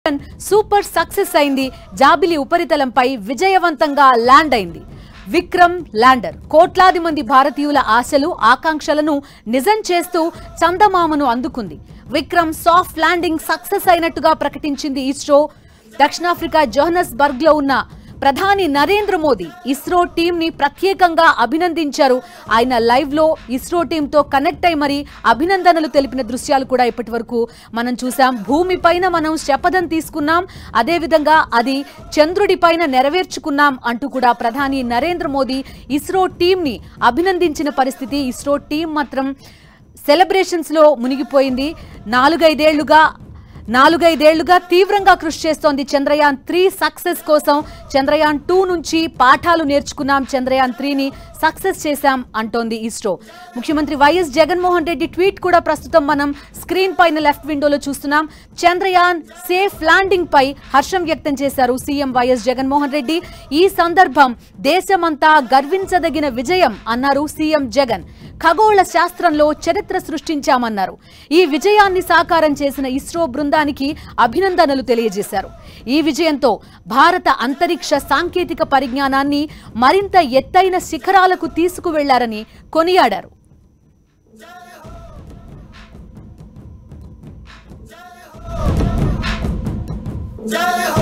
machine super success అయింది జాబిలి ఉపరితలంపై విజయవంతంగా ల్యాండ్ అయింది విక్రమ్ ల్యాండర్ కోట్లాది మంది భారతీయుల ఆశలు ఆకాంక్షలను నిజం చేస్తూ చందమామను అందుకుంది విక్రమ్ సాఫ్ట్ ల్యాండింగ్ సక్సెస్ అయినట్టుగా ప్రకటించింది ఇస్రో దక్షిణాఫ్రికా జోహనస్బర్గ్ లో ఉన్న ప్రధాని నరేంద్ర మోదీ ఇస్రో టీం ని ప్రత్యేకంగా అభినందించారు ఆయన లైవ్ లో ఇస్రో టీం తో కనెక్ట్ అయి మరి అభినందనలు తెలిపిన దృశ్యాలు కూడా ఇప్పటి వరకు మనం చూసాం భూమి పైన మనం శపథం తీసుకున్నాం అదేవిధంగా అది చంద్రుడి పైన నెరవేర్చుకున్నాం అంటూ కూడా ప్రధాని నరేంద్ర మోదీ ఇస్రో టీం ని అభినందించిన పరిస్థితి ఇస్రో టీం మాత్రం సెలబ్రేషన్స్ లో మునిగిపోయింది నాలుగైదేళ్లుగా నాలుగైదేళ్లుగా తీవ్రంగా కృషి చేస్తోంది చంద్రయాన్ త్రీ సక్సెస్ కోసం చంద్రయాన్ టూ నుంచి పాఠాలు నేర్చుకున్నాం చంద్రయాన్ త్రీని సక్సెస్ చేశాం అంటోంది ఇస్రో ముఖ్యమంత్రి వైఎస్ జగన్మోహన్ రెడ్డి ట్వీట్ కూడా ప్రస్తుతం మనం స్క్రీన్ పైన లెఫ్ట్ విండోలో చూస్తున్నాం చంద్రయాన్ సేఫ్ ల్యాండింగ్ పై హర్షం వ్యక్తం చేశారు సీఎం వైఎస్ జగన్మోహన్ రెడ్డి ఈ సందర్భం దేశమంతా గర్వించదగిన విజయం అన్నారు సీఎం జగన్ ఖగోళ శాస్త్రంలో చరిత్ర సృష్టించామన్నారు ఈ విజయాన్ని సాకారం చేసిన ఇస్రో బృందానికి అభినందనలు తెలియజేశారు ఈ విజయంతో భారత అంతరిక్ష సాంకేతిక పరిజ్ఞానాన్ని మరింత ఎత్తైన శిఖరాలకు తీసుకువెళ్లారని కొనియాడారు జయ హో